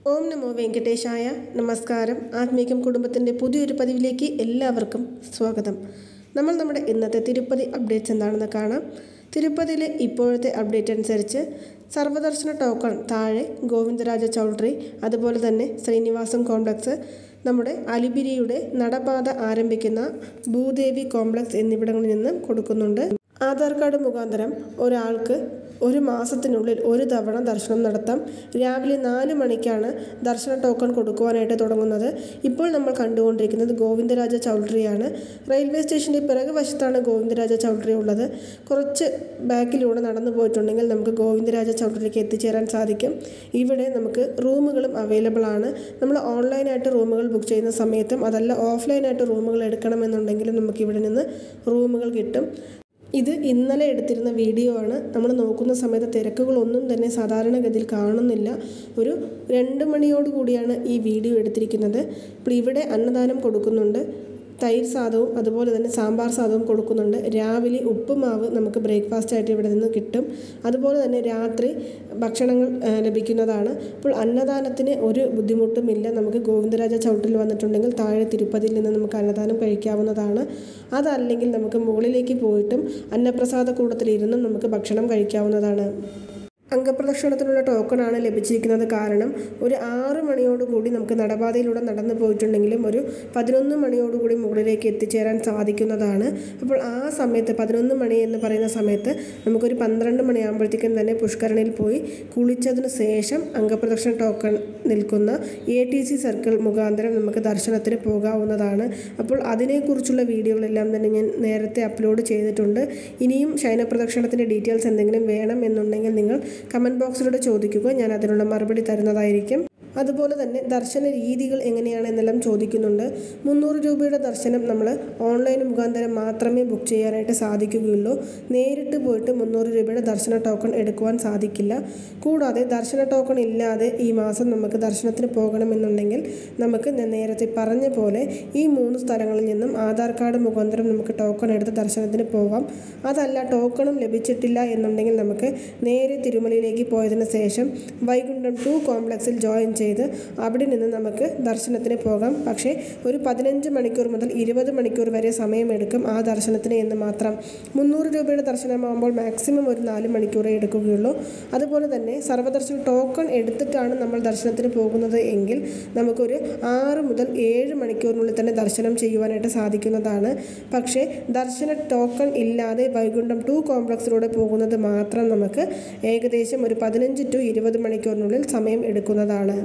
ഓം നമോ വെങ്കടേശായ നമസ്കാരം ആത്മീകം കുടുംബത്തിൻ്റെ പുതിയൊരു പതിവിലേക്ക് എല്ലാവർക്കും സ്വാഗതം നമ്മൾ നമ്മുടെ ഇന്നത്തെ തിരുപ്പതി അപ്ഡേറ്റ്സ് എന്താണെന്ന് കാണാം തിരുപ്പതിയിലെ ഇപ്പോഴത്തെ അപ്ഡേറ്റ് അനുസരിച്ച് സർവദർശന ടോക്കൺ താഴെ ഗോവിന്ദരാജ ചൗധരി അതുപോലെ തന്നെ ശ്രീനിവാസം കോംപ്ലക്സ് നമ്മുടെ അലിബിരിയുടെ നടപാത ആരംഭിക്കുന്ന ഭൂദേവി കോംപ്ലക്സ് എന്നിവിടങ്ങളിൽ നിന്ന് കൊടുക്കുന്നുണ്ട് ആധാർ കാർഡ് മുഖാന്തരം ഒരാൾക്ക് ഒരു മാസത്തിനുള്ളിൽ ഒരു തവണ ദർശനം നടത്താം രാവിലെ നാല് മണിക്കാണ് ദർശന ടോക്കൺ കൊടുക്കുവാനായിട്ട് തുടങ്ങുന്നത് ഇപ്പോൾ നമ്മൾ കണ്ടുകൊണ്ടിരിക്കുന്നത് ഗോവിന്ദരാജ ചൗധരിയാണ് റെയിൽവേ സ്റ്റേഷൻ്റെ പിറകു വശത്താണ് ഗോവിന്ദരാജ ചൗധരി ഉള്ളത് കുറച്ച് ബാക്കിലൂടെ നടന്നു പോയിട്ടുണ്ടെങ്കിൽ നമുക്ക് ഗോവിന്ദരാജ ചൗധരിക്ക് എത്തിച്ചേരാൻ സാധിക്കും ഇവിടെ നമുക്ക് റൂമുകളും അവൈലബിൾ ആണ് നമ്മൾ ഓൺലൈനായിട്ട് റൂമുകൾ ബുക്ക് ചെയ്യുന്ന സമയത്തും അതല്ല ഓഫ്ലൈനായിട്ട് റൂമുകൾ എടുക്കണമെന്നുണ്ടെങ്കിലും നമുക്ക് ഇവിടെ നിന്ന് റൂമുകൾ കിട്ടും ഇത് ഇന്നലെ എടുത്തിരുന്ന വീഡിയോ ആണ് നമ്മൾ നോക്കുന്ന സമയത്ത് തിരക്കുകളൊന്നും തന്നെ സാധാരണഗതിയിൽ കാണുന്നില്ല ഒരു രണ്ട് മണിയോട് കൂടിയാണ് ഈ വീഡിയോ എടുത്തിരിക്കുന്നത് അപ്പോൾ ഇവിടെ അന്നദാനം കൊടുക്കുന്നുണ്ട് തൈര് സാദവും അതുപോലെ തന്നെ സാമ്പാർ സാദവും കൊടുക്കുന്നുണ്ട് രാവിലെ ഉപ്പുമാവ് നമുക്ക് ബ്രേക്ക്ഫാസ്റ്റ് ആയിട്ട് ഇവിടെ നിന്ന് കിട്ടും അതുപോലെ തന്നെ രാത്രി ഭക്ഷണങ്ങൾ ആ, ലഭിക്കുന്നതാണ് അപ്പോൾ അന്നദാനത്തിന് ഒരു ബുദ്ധിമുട്ടുമില്ല നമുക്ക് ഗോവിന്ദരാജ ചവിട്ടിൽ വന്നിട്ടുണ്ടെങ്കിൽ താഴെ തിരുപ്പതിയിൽ നിന്ന് നമുക്ക് അന്നദാനം കഴിക്കാവുന്നതാണ് അതല്ലെങ്കിൽ നമുക്ക് മുകളിലേക്ക് പോയിട്ടും അന്നപ്രസാദ കൂടത്തിലിരുന്നും നമുക്ക് ഭക്ഷണം കഴിക്കാവുന്നതാണ് അംഗപ്രദക്ഷിണത്തിനുള്ള ടോക്കണാണ് ലഭിച്ചിരിക്കുന്നത് കാരണം ഒരു ആറ് മണിയോടുകൂടി നമുക്ക് നടപാതയിലൂടെ നടന്നു പോയിട്ടുണ്ടെങ്കിലും ഒരു പതിനൊന്ന് മണിയോടുകൂടി മുകളിലേക്ക് എത്തിച്ചേരാൻ സാധിക്കുന്നതാണ് അപ്പോൾ ആ സമയത്ത് പതിനൊന്ന് മണി എന്ന് പറയുന്ന സമയത്ത് നമുക്കൊരു പന്ത്രണ്ട് മണിയാകുമ്പോഴത്തേക്കും തന്നെ പുഷ്കരണിയിൽ പോയി കുളിച്ചതിന് ശേഷം അംഗപ്രദക്ഷിണ ടോക്കൺ നിൽക്കുന്ന എ ടി സി സർക്കിൾ മുഖാന്തരം നമുക്ക് ദർശനത്തിന് പോകാവുന്നതാണ് അപ്പോൾ അതിനെക്കുറിച്ചുള്ള വീഡിയോകളെല്ലാം തന്നെ ഞാൻ നേരത്തെ അപ്ലോഡ് ചെയ്തിട്ടുണ്ട് ഇനിയും ശയനപ്രദക്ഷിണത്തിൻ്റെ ഡീറ്റെയിൽസ് എന്തെങ്കിലും വേണം എന്നുണ്ടെങ്കിൽ നിങ്ങൾ കമൻറ്റ് ബോക്സിലൂടെ ചോദിക്കുക ഞാൻ അതിനുള്ള മറുപടി തരുന്നതായിരിക്കും അതുപോലെ തന്നെ ദർശന രീതികൾ എങ്ങനെയാണെന്നെല്ലാം ചോദിക്കുന്നുണ്ട് മുന്നൂറ് രൂപയുടെ ദർശനം നമ്മൾ ഓൺലൈൻ മുഖാന്തരം മാത്രമേ ബുക്ക് ചെയ്യാനായിട്ട് സാധിക്കുകയുള്ളൂ നേരിട്ട് പോയിട്ട് മുന്നൂറ് രൂപയുടെ ദർശന ടോക്കൺ എടുക്കുവാൻ സാധിക്കില്ല കൂടാതെ ദർശന ടോക്കൺ ഇല്ലാതെ ഈ മാസം നമുക്ക് ദർശനത്തിന് പോകണമെന്നുണ്ടെങ്കിൽ നമുക്ക് ഞാൻ നേരത്തെ പറഞ്ഞ പോലെ ഈ മൂന്ന് സ്ഥലങ്ങളിൽ നിന്നും ആധാർ കാർഡ് മുഖാന്തരം നമുക്ക് ടോക്കൺ എടുത്ത് ദർശനത്തിന് പോകാം അതല്ല ടോക്കണും ലഭിച്ചിട്ടില്ല എന്നുണ്ടെങ്കിൽ നമുക്ക് നേരെ തിരുമലയിലേക്ക് പോയതിന് ശേഷം വൈകുണ്ഠം ടു കോംപ്ലക്സിൽ ജോയിൻ ചെയ്ത് അവിടെ നിന്ന് നമുക്ക് ദർശനത്തിന് പോകാം പക്ഷേ ഒരു പതിനഞ്ച് മണിക്കൂർ മുതൽ ഇരുപത് മണിക്കൂർ വരെ സമയമെടുക്കും ആ ദർശനത്തിന് എന്ന് മാത്രം മുന്നൂറ് രൂപയുടെ ദർശനമാകുമ്പോൾ മാക്സിമം ഒരു നാല് മണിക്കൂറേ എടുക്കുകയുള്ളൂ അതുപോലെ തന്നെ സർവ്വദർശന ടോക്കൺ എടുത്തിട്ടാണ് നമ്മൾ ദർശനത്തിന് പോകുന്നത് എങ്കിൽ നമുക്കൊരു ആറ് മുതൽ ഏഴ് മണിക്കൂറിനുള്ളിൽ തന്നെ ദർശനം ചെയ്യുവാനായിട്ട് സാധിക്കുന്നതാണ് പക്ഷേ ദർശന ടോക്കൺ ഇല്ലാതെ വൈകുണ്ഠം ടു കോംപ്ലക്സിലൂടെ പോകുന്നത് മാത്രം നമുക്ക് ഏകദേശം ഒരു പതിനഞ്ച് ടു ഇരുപത് മണിക്കൂറിനുള്ളിൽ സമയം എടുക്കുന്നതാണ്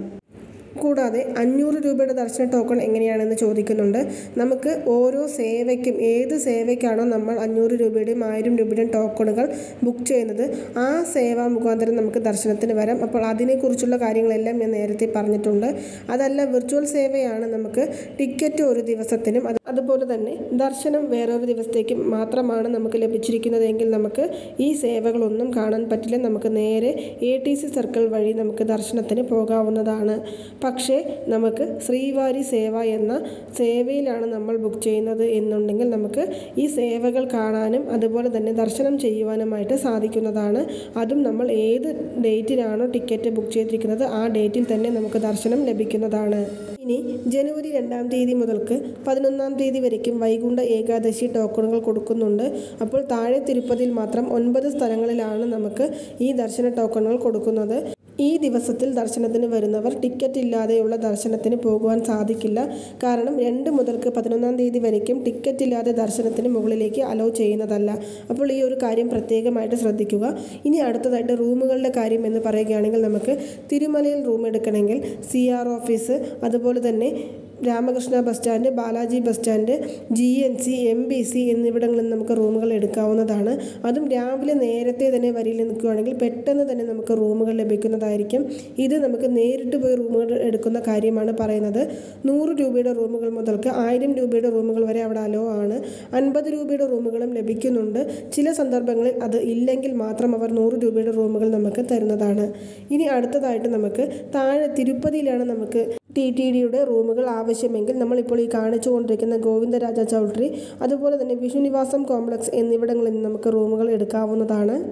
കൂടാതെ അഞ്ഞൂറ് രൂപയുടെ ദർശന ടോക്കൺ എങ്ങനെയാണെന്ന് ചോദിക്കുന്നുണ്ട് നമുക്ക് ഓരോ സേവയ്ക്കും ഏത് സേവയ്ക്കാണോ നമ്മൾ അഞ്ഞൂറ് രൂപയുടെയും ആയിരം രൂപയുടെയും ടോക്കണുകൾ ബുക്ക് ചെയ്യുന്നത് ആ സേവാ മുഖാന്തരം നമുക്ക് ദർശനത്തിന് വരാം അപ്പോൾ അതിനെക്കുറിച്ചുള്ള കാര്യങ്ങളെല്ലാം ഞാൻ നേരത്തെ പറഞ്ഞിട്ടുണ്ട് അതല്ല വിർച്വൽ സേവയാണ് നമുക്ക് ടിക്കറ്റ് ഒരു ദിവസത്തിനും അത് അതുപോലെ തന്നെ ദർശനം വേറൊരു ദിവസത്തേക്കും മാത്രമാണ് നമുക്ക് ലഭിച്ചിരിക്കുന്നതെങ്കിൽ നമുക്ക് ഈ സേവകളൊന്നും കാണാൻ പറ്റില്ല നമുക്ക് നേരെ എ ടി സി സർക്കിൾ വഴി നമുക്ക് ദർശനത്തിന് പോകാവുന്നതാണ് പക്ഷേ നമുക്ക് ശ്രീവാരി സേവ എന്ന സേവയിലാണ് നമ്മൾ ബുക്ക് ചെയ്യുന്നത് എന്നുണ്ടെങ്കിൽ നമുക്ക് ഈ സേവകൾ കാണാനും അതുപോലെ തന്നെ ദർശനം ചെയ്യുവാനുമായിട്ട് സാധിക്കുന്നതാണ് അതും നമ്മൾ ഏത് ഡേറ്റിനാണോ ടിക്കറ്റ് ബുക്ക് ചെയ്തിരിക്കുന്നത് ആ ഡേറ്റിൽ തന്നെ നമുക്ക് ദർശനം ലഭിക്കുന്നതാണ് ഇനി ജനുവരി രണ്ടാം തീയതി മുതൽക്ക് പതിനൊന്നാം തീയതി വരയ്ക്കും വൈകുണ്ഠ ഏകാദശി ടോക്കണുകൾ കൊടുക്കുന്നുണ്ട് അപ്പോൾ താഴെ തിരുപ്പതിയിൽ മാത്രം ഒൻപത് സ്ഥലങ്ങളിലാണ് നമുക്ക് ഈ ദർശന ടോക്കണുകൾ കൊടുക്കുന്നത് ഈ ദിവസത്തിൽ ദർശനത്തിന് വരുന്നവർ ടിക്കറ്റ് ഇല്ലാതെയുള്ള ദർശനത്തിന് പോകുവാൻ സാധിക്കില്ല കാരണം രണ്ട് മുതൽക്ക് പതിനൊന്നാം തീയതി വരയ്ക്കും ടിക്കറ്റ് ഇല്ലാതെ ദർശനത്തിന് മുകളിലേക്ക് അലോ ചെയ്യുന്നതല്ല അപ്പോൾ ഈ ഒരു കാര്യം പ്രത്യേകമായിട്ട് ശ്രദ്ധിക്കുക ഇനി അടുത്തതായിട്ട് റൂമുകളുടെ കാര്യം എന്ന് പറയുകയാണെങ്കിൽ നമുക്ക് തിരുമലയിൽ റൂം എടുക്കണമെങ്കിൽ സി ആർ ഓഫീസ് അതുപോലെ തന്നെ Ramakrishna bus stand Balaji bus stand G N C M B C എന്നിവിടങ്ങളിൽ നമുക്ക് റൂമുകൾ എടുക്കാവുന്നതാണ് അതും രാവിലെ നേരത്തെ തന്നെ വരിയിൽ നിൽക്കുകയാണെങ്കിൽ പെട്ടെന്ന് തന്നെ നമുക്ക് റൂമുകൾ ലഭിക്കുന്നതായിരിക്കും ഇത് നമുക്ക് നേരിട്ട് പോയി റൂമുകൾ എടുക്കുന്ന കാര്യമാണ് പറയുന്നത് നൂറ് രൂപയുടെ റൂമുകൾ മുതൽക്ക് ആയിരം രൂപയുടെ റൂമുകൾ വരെ അവിടെ അലോ ആണ് അൻപത് രൂപയുടെ റൂമുകളും ലഭിക്കുന്നുണ്ട് ചില സന്ദർഭങ്ങളിൽ അത് ഇല്ലെങ്കിൽ മാത്രം അവർ നൂറ് രൂപയുടെ റൂമുകൾ നമുക്ക് തരുന്നതാണ് ഇനി അടുത്തതായിട്ട് നമുക്ക് താഴെ തിരുപ്പതിയിലാണ് നമുക്ക് ടി ടി ഡിയുടെ റൂമുകൾ ആവശ്യമെങ്കിൽ നമ്മളിപ്പോൾ ഈ കാണിച്ചുകൊണ്ടിരിക്കുന്ന ഗോവിന്ദരാജ ചൗധരി അതുപോലെ തന്നെ വിഷ്ണുനിവാസം കോംപ്ലക്സ് എന്നിവിടങ്ങളിൽ നിന്ന് നമുക്ക് റൂമുകൾ എടുക്കാവുന്നതാണ്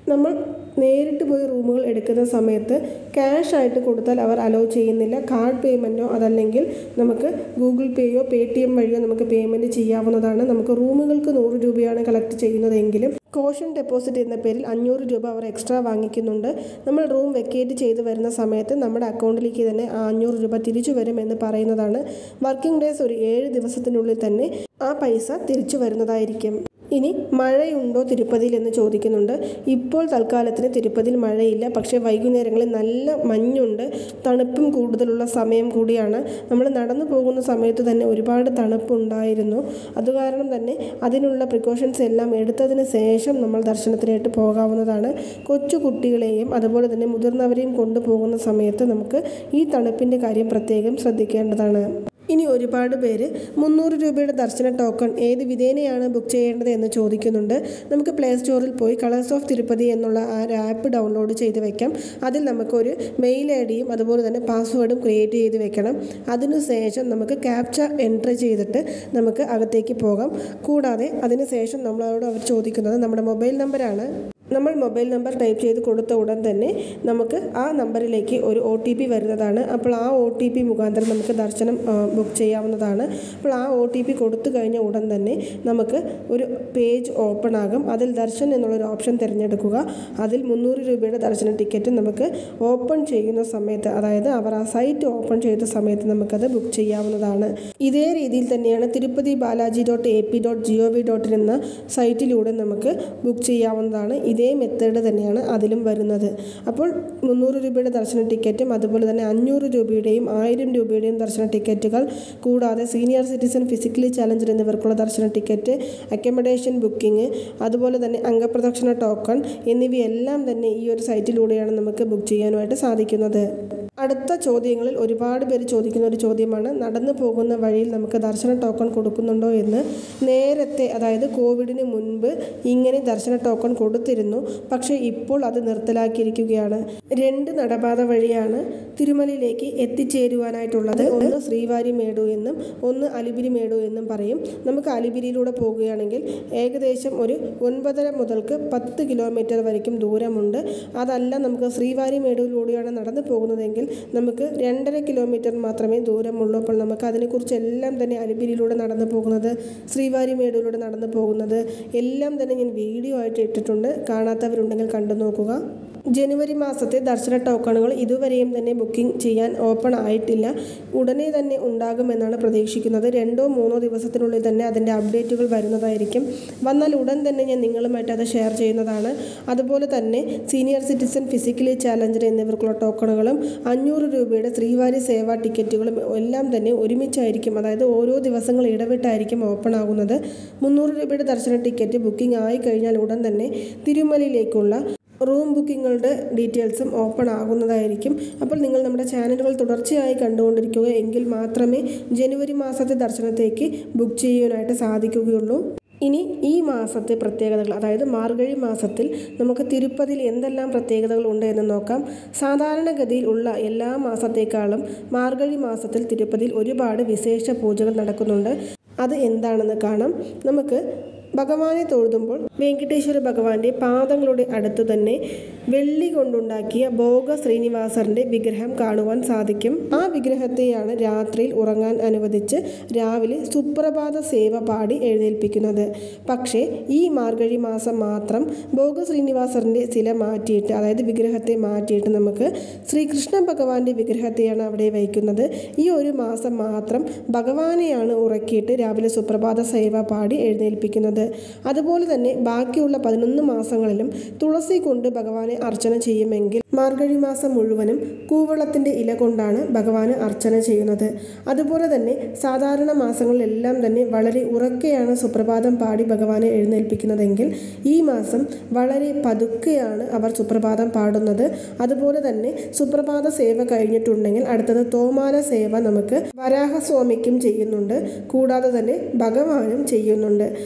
നമ്മൾ നേരിട്ട് പോയി റൂമുകൾ എടുക്കുന്ന സമയത്ത് ക്യാഷ് ആയിട്ട് കൊടുത്താൽ അവർ അലോ ചെയ്യുന്നില്ല കാർഡ് പേയ്മെൻറ്റോ അതല്ലെങ്കിൽ നമുക്ക് ഗൂഗിൾ പേയോ പേ ടി എം വഴിയോ നമുക്ക് പേയ്മെൻറ്റ് ചെയ്യാവുന്നതാണ് നമുക്ക് റൂമുകൾക്ക് നൂറ് രൂപയാണ് കളക്ട് ചെയ്യുന്നതെങ്കിലും കോഷൻ ഡെപ്പോസിറ്റ് എന്ന പേരിൽ അഞ്ഞൂറ് രൂപ അവർ എക്സ്ട്രാ വാങ്ങിക്കുന്നുണ്ട് നമ്മൾ റൂം വെക്കേറ്റ് ചെയ്ത് വരുന്ന സമയത്ത് നമ്മുടെ അക്കൗണ്ടിലേക്ക് തന്നെ ആ അഞ്ഞൂറ് രൂപ തിരിച്ചു വരും എന്ന് പറയുന്നതാണ് വർക്കിംഗ് ഡേയ്സ് ഒരു ഏഴ് ദിവസത്തിനുള്ളിൽ തന്നെ ആ പൈസ തിരിച്ചു വരുന്നതായിരിക്കും ഇനി മഴയുണ്ടോ തിരുപ്പതിയിൽ എന്ന് ചോദിക്കുന്നുണ്ട് ഇപ്പോൾ തൽക്കാലത്തിന് തിരുപ്പതിയിൽ മഴയില്ല പക്ഷേ വൈകുന്നേരങ്ങളിൽ നല്ല മഞ്ഞുണ്ട് തണുപ്പും കൂടുതലുള്ള സമയം കൂടിയാണ് നമ്മൾ നടന്നു പോകുന്ന സമയത്ത് തന്നെ ഒരുപാട് തണുപ്പുണ്ടായിരുന്നു അതുകാരണം തന്നെ അതിനുള്ള പ്രിക്കോഷൻസ് എല്ലാം എടുത്തതിന് ശേഷം നമ്മൾ ദർശനത്തിനായിട്ട് പോകാവുന്നതാണ് കൊച്ചു കുട്ടികളെയും അതുപോലെ തന്നെ മുതിർന്നവരെയും കൊണ്ടുപോകുന്ന സമയത്ത് നമുക്ക് ഈ തണുപ്പിൻ്റെ കാര്യം പ്രത്യേകം ശ്രദ്ധിക്കേണ്ടതാണ് ഇനി ഒരുപാട് പേര് മുന്നൂറ് രൂപയുടെ ദർശന ടോക്കൺ ഏത് വിധേനയാണ് ബുക്ക് ചെയ്യേണ്ടത് എന്ന് ചോദിക്കുന്നുണ്ട് നമുക്ക് പ്ലേ സ്റ്റോറിൽ പോയി കളേഴ്സ് ഓഫ് തിരുപ്പതി എന്നുള്ള ആ ഒരു ആപ്പ് ഡൗൺലോഡ് ചെയ്ത് വെക്കാം അതിൽ നമുക്കൊരു മെയിൽ ഐ ഡിയും അതുപോലെ തന്നെ പാസ്വേഡും ക്രിയേറ്റ് ചെയ്ത് വെക്കണം അതിനുശേഷം നമുക്ക് ക്യാപ്ച എൻട്രി ചെയ്തിട്ട് നമുക്ക് അകത്തേക്ക് പോകാം കൂടാതെ അതിനുശേഷം നമ്മളോട് അവർ ചോദിക്കുന്നത് നമ്മുടെ മൊബൈൽ നമ്പറാണ് നമ്മൾ മൊബൈൽ നമ്പർ ടൈപ്പ് ചെയ്ത് കൊടുത്ത ഉടൻ തന്നെ നമുക്ക് ആ നമ്പറിലേക്ക് ഒരു ഒ ടി പി വരുന്നതാണ് അപ്പോൾ ആ ഒ ടി പി മുഖാന്തരം നമുക്ക് ദർശനം ബുക്ക് ചെയ്യാവുന്നതാണ് അപ്പോൾ ആ ഒ ടി പി കൊടുത്തു കഴിഞ്ഞ ഉടൻ തന്നെ നമുക്ക് ഒരു പേജ് ഓപ്പൺ ആകും അതിൽ ദർശൻ എന്നുള്ളൊരു ഓപ്ഷൻ തിരഞ്ഞെടുക്കുക അതിൽ മുന്നൂറ് രൂപയുടെ ദർശന ടിക്കറ്റ് നമുക്ക് ഓപ്പൺ ചെയ്യുന്ന സമയത്ത് അതായത് അവർ ആ സൈറ്റ് ഓപ്പൺ ചെയ്ത സമയത്ത് നമുക്കത് ബുക്ക് ചെയ്യാവുന്നതാണ് ഇതേ രീതിയിൽ തന്നെയാണ് Tirupati Balaji dot A P dot G O V dot in എന്ന സൈറ്റിലൂടെ നമുക്ക് ബുക്ക് ചെയ്യാവുന്നതാണ് ഇതേ മെത്തേഡ് തന്നെയാണ് അതിലും വരുന്നത് അപ്പോൾ മുന്നൂറ് രൂപയുടെ ദർശന ടിക്കറ്റും അതുപോലെ തന്നെ അഞ്ഞൂറ് രൂപയുടെയും ആയിരം രൂപയുടെയും ദർശന ടിക്കറ്റുകൾ കൂടാതെ സീനിയർ സിറ്റിസൺ ഫിസിക്കലി ചലഞ്ചർ എന്നിവർക്കുള്ള ദർശന ടിക്കറ്റ് അക്കോമഡേഷൻ ബുക്കിംഗ് അതുപോലെ തന്നെ അംഗപ്രദക്ഷിണ ടോക്കൺ എന്നിവയെല്ലാം തന്നെ ഈ ഒരു സൈറ്റിലൂടെയാണ് നമുക്ക് ബുക്ക് ചെയ്യാനുമായിട്ട് സാധിക്കുന്നത് അടുത്ത ചോദ്യങ്ങളിൽ ഒരുപാട് പേര് ചോദിക്കുന്ന ഒരു ചോദ്യമാണ് നടന്നു പോകുന്ന വഴിയിൽ നമുക്ക് ദർശന ടോക്കൺ കൊടുക്കുന്നുണ്ടോ എന്ന് നേരത്തെ അതായത് കോവിഡിന് മുൻപ് ഇങ്ങനെ ദർശന ടോക്കൺ കൊടുത്തിരുന്നു പക്ഷേ ഇപ്പോൾ അത് നിർത്തലാക്കിയിരിക്കുകയാണ് രണ്ട് നടപാത വഴിയാണ് തിരുമലയിലേക്ക് എത്തിച്ചേരുവാനായിട്ടുള്ളത് ഒന്ന് ശ്രീവാരി മേടു എന്നും ഒന്ന് അലിബിരി മേടു എന്നും പറയും നമുക്ക് അലിബിരിയിലൂടെ പോകുകയാണെങ്കിൽ ഏകദേശം ഒരു ഒൻപതര മുതൽക്ക് പത്ത് കിലോമീറ്റർ വരയ്ക്കും ദൂരമുണ്ട് അതല്ല നമുക്ക് ശ്രീവാരി മേടുവിലൂടെയാണ് നടന്നു പോകുന്നതെങ്കിൽ നമുക്ക് രണ്ടര കിലോമീറ്റർ മാത്രമേ ദൂരമുള്ളൂ അപ്പോൾ നമുക്ക് അതിനെക്കുറിച്ച് എല്ലാം തന്നെ അലിബിരിയിലൂടെ നടന്നു പോകുന്നത് ശ്രീവാരി മേടുവിലൂടെ നടന്നു പോകുന്നത് എല്ലാം തന്നെ ഞാൻ വീഡിയോ ആയിട്ട് ഇട്ടിട്ടുണ്ട് കാണാത്തവരുണ്ടെങ്കിൽ കണ്ടു നോക്കുക ജനുവരി മാസത്തെ ദർശന ടോക്കണുകൾ ഇതുവരെയും തന്നെ ബുക്കിംഗ് ചെയ്യാൻ ഓപ്പൺ ആയിട്ടില്ല ഉടനെ തന്നെ ഉണ്ടാകുമെന്നാണ് പ്രതീക്ഷിക്കുന്നത് രണ്ടോ മൂന്നോ ദിവസത്തിനുള്ളിൽ തന്നെ അതിൻ്റെ അപ്ഡേറ്റുകൾ വരുന്നതായിരിക്കും വന്നാൽ ഉടൻ തന്നെ ഞാൻ നിങ്ങളുമായിട്ട് അത് ഷെയർ ചെയ്യുന്നതാണ് അതുപോലെ തന്നെ സീനിയർ സിറ്റിസൺ ഫിസിക്കലി ചാലഞ്ചർ എന്നിവർക്കുള്ള ടോക്കണുകളും അഞ്ഞൂറ് രൂപയുടെ ശ്രീവാരി സേവാ ടിക്കറ്റുകളും എല്ലാം തന്നെ ഒരുമിച്ചായിരിക്കും അതായത് ഓരോ ദിവസങ്ങൾ ഇടവിട്ടായിരിക്കും ഓപ്പൺ ആകുന്നത് മുന്നൂറ് രൂപയുടെ ദർശന ടിക്കറ്റ് ബുക്കിംഗ് ആയി കഴിഞ്ഞാൽ ഉടൻ തന്നെ തിരുമലയിലേക്കുള്ള റൂം ബുക്കിങ്ങുകളുടെ ഡീറ്റെയിൽസും ഓപ്പൺ ആകുന്നതായിരിക്കും അപ്പോൾ നിങ്ങൾ നമ്മുടെ ചാനലുകൾ തുടർച്ചയായി കണ്ടുകൊണ്ടിരിക്കുക എങ്കിൽ മാത്രമേ ജനുവരി മാസത്തെ ദർശനത്തേക്ക് ബുക്ക് ചെയ്യാനായിട്ട് സാധിക്കുകയുള്ളൂ ഇനി ഈ മാസത്തെ പ്രത്യേകതകൾ അതായത് മാർഗഴി മാസത്തിൽ നമുക്ക് തിരുപ്പതിയിൽ എന്തെല്ലാം പ്രത്യേകതകൾ ഉണ്ട് എന്ന് നോക്കാം സാധാരണഗതിയിൽ ഉള്ള എല്ലാ മാസത്തേക്കാളും മാർഗഴി മാസത്തിൽ തിരുപ്പതിയിൽ ഒരുപാട് വിശേഷ പൂജകൾ നടക്കുന്നുണ്ട് അത് എന്താണെന്ന് കാണാം നമുക്ക് ഭഗവാനെ തൊഴുതുമ്പോൾ വെങ്കടേശ്വര ഭഗവാന്റെ പാദങ്ങളുടെ അടുത്തു തന്നെ വെള്ളി കൊണ്ടുണ്ടാക്കിയ ഭോഗ ശ്രീനിവാസറിന്റെ വിഗ്രഹം കാണുവാൻ സാധിക്കും ആ വിഗ്രഹത്തെയാണ് രാത്രിയിൽ ഉറങ്ങാൻ അനുവദിച്ച് രാവിലെ സുപ്രഭാത സേവ പാടി എഴുന്നേൽപ്പിക്കുന്നത് പക്ഷേ ഈ മാർഗഴി മാസം മാത്രം ഭോഗ ശ്രീനിവാസറിന്റെ ശില മാറ്റിയിട്ട് അതായത് വിഗ്രഹത്തെ മാറ്റിയിട്ട് നമുക്ക് ശ്രീകൃഷ്ണ ഭഗവാന്റെ വിഗ്രഹത്തെയാണ് അവിടെ വയ്ക്കുന്നത് ഈ ഒരു മാസം മാത്രം ഭഗവാനെയാണ് ഉറക്കിയിട്ട് രാവിലെ സുപ്രഭാത സേവ പാടി എഴുന്നേൽപ്പിക്കുന്നത് അതുപോലെ തന്നെ ബാക്കിയുള്ള പതിനൊന്ന് മാസങ്ങളിലും തുളസി കൊണ്ട് ഭഗവാനെ അർച്ചന ചെയ്യുമെങ്കിൽ മാർഗഴി മാസം മുഴുവനും കൂവളത്തിൻ്റെ ഇല കൊണ്ടാണ് ഭഗവാന് അർച്ചന ചെയ്യുന്നത് അതുപോലെ തന്നെ സാധാരണ മാസങ്ങളിലെല്ലാം തന്നെ വളരെ ഉറക്കെയാണ് സുപ്രഭാതം പാടി ഭഗവാനെ എഴുന്നേൽപ്പിക്കുന്നതെങ്കിൽ ഈ മാസം വളരെ പതുക്കെയാണ് അവർ സുപ്രഭാതം പാടുന്നത് അതുപോലെ തന്നെ സുപ്രഭാത സേവ കഴിഞ്ഞിട്ടുണ്ടെങ്കിൽ അടുത്തത് തോമാല സേവ നമുക്ക് വരാഹസ്വാമിക്കും ചെയ്യുന്നുണ്ട് കൂടാതെ തന്നെ ഭഗവാനും ചെയ്യുന്നുണ്ട് പക്ഷേ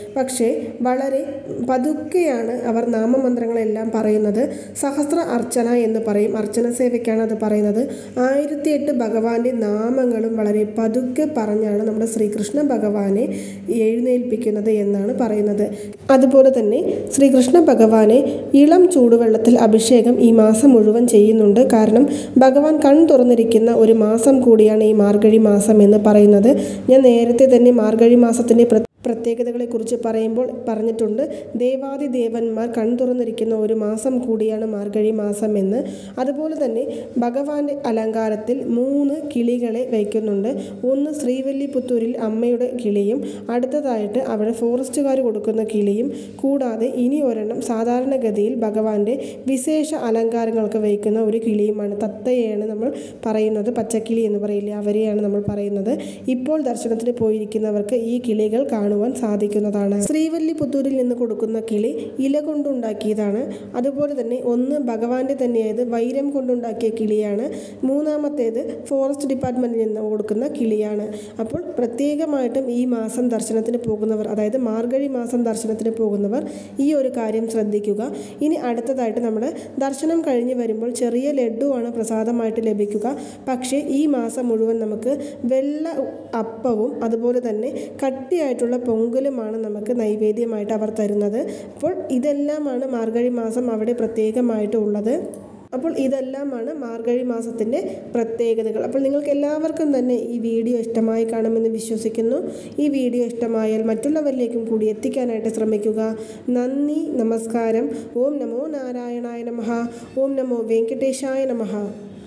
പക്ഷേ വളരെ പതുക്കെയാണ് അവർ നാമമന്ത്രങ്ങളെല്ലാം പറയുന്നത് സഹസ്ര അർച്ചന എന്ന് പറയും അർച്ചന സേവയ്ക്കാണ് അത് പറയുന്നത് ആയിരത്തിയെട്ട് ഭഗവാന്റെ നാമങ്ങളും വളരെ പതുക്കെ പറഞ്ഞാണ് നമ്മുടെ ശ്രീകൃഷ്ണ ഭഗവാനെ എഴുന്നേൽപ്പിക്കുന്നത് എന്നാണ് പറയുന്നത് അതുപോലെ തന്നെ ശ്രീകൃഷ്ണ ഭഗവാനെ ഇളം ചൂടുവെള്ളത്തിൽ അഭിഷേകം ഈ മാസം മുഴുവൻ ചെയ്യുന്നുണ്ട് കാരണം ഭഗവാൻ കൺ തുറന്നിരിക്കുന്ന ഒരു മാസം കൂടിയാണ് ഈ മാർഗഴി മാസം എന്ന് പറയുന്നത് ഞാൻ നേരത്തെ തന്നെ മാർഗഴി മാസത്തിൻ്റെ പ്ര പ്രത്യേകതകളെക്കുറിച്ച് പറയുമ്പോൾ പറഞ്ഞിട്ടുണ്ട് ദേവാദി ദേവന്മാർ കൺ തുറന്നിരിക്കുന്ന ഒരു മാസം കൂടിയാണ് മാർഗഴി മാസം എന്ന് അതുപോലെ തന്നെ ഭഗവാന്റെ അലങ്കാരത്തിൽ മൂന്ന് കിളികളെ വയ്ക്കുന്നുണ്ട് ഒന്ന് ശ്രീവല്ലിപുത്തൂരിൽ അമ്മയുടെ കിളിയും അടുത്തതായിട്ട് അവിടെ ഫോറസ്റ്റുകാർ കൊടുക്കുന്ന കിളിയും കൂടാതെ ഇനി ഒരെണ്ണം സാധാരണഗതിയിൽ ഭഗവാന്റെ വിശേഷ അലങ്കാരങ്ങൾക്ക് വയ്ക്കുന്ന ഒരു കിളിയുമാണ് തത്തയെയാണ് നമ്മൾ പറയുന്നത് പച്ചക്കിളി എന്ന് പറയില്ലേ അവരെയാണ് നമ്മൾ പറയുന്നത് ഇപ്പോൾ ദർശനത്തിന് പോയിരിക്കുന്നവർക്ക് ഈ കിളികൾ കാണുവാൻ സാധിക്കുന്നതാണ് ശ്രീവല്ലിപുത്തൂരിൽ നിന്ന് കൊടുക്കുന്ന കിളി ഇല കൊണ്ടുണ്ടാക്കിയതാണ് അതുപോലെ തന്നെ ഒന്ന് ഭഗവാന്റെ തന്നെയായത് വൈരം കൊണ്ടുണ്ടാക്കിയ കിളിയാണ് മൂന്നാമത്തേത് ഫോറസ്റ്റ് ഡിപ്പാർട്ട്മെൻറ്റിൽ നിന്ന് കൊടുക്കുന്ന കിളിയാണ് അപ്പോൾ പ്രത്യേകമായിട്ടും ഈ മാസം ദർശനത്തിന് പോകുന്നവർ അതായത് മാർഗഴി മാസം ദർശനത്തിന് പോകുന്നവർ ഈ ഒരു കാര്യം ശ്രദ്ധിക്കുക ഇനി അടുത്തതായിട്ട് നമ്മൾ ദർശനം കഴിഞ്ഞ് വരുമ്പോൾ ചെറിയ ലഡുവാണ് പ്രസാദമായിട്ട് ലഭിക്കുക പക്ഷേ ഈ മാസം മുഴുവൻ നമുക്ക് വെള്ള അപ്പവും അതുപോലെ തന്നെ കട്ടിയായിട്ടുള്ള പൊങ്കലുമാണ് നമുക്ക് നൈവേദ്യമായിട്ട് അവർ തരുന്നത് അപ്പോൾ ഇതെല്ലാമാണ് മാർഗഴി മാസം അവിടെ പ്രത്യേകമായിട്ട് ഉള്ളത് അപ്പോൾ ഇതെല്ലാമാണ് മാർഗഴി മാസത്തിൻ്റെ പ്രത്യേകതകൾ അപ്പോൾ നിങ്ങൾക്ക് എല്ലാവർക്കും തന്നെ ഈ വീഡിയോ ഇഷ്ടമായി കാണുമെന്ന് വിശ്വസിക്കുന്നു ഈ വീഡിയോ ഇഷ്ടമായാൽ മറ്റുള്ളവരിലേക്കും കൂടി എത്തിക്കാനായിട്ട് ശ്രമിക്കുക നന്ദി നമസ്കാരം ഓം നമോ നാരായണായ നമഃ ഓം നമോ വെങ്കടേശായ നമഃ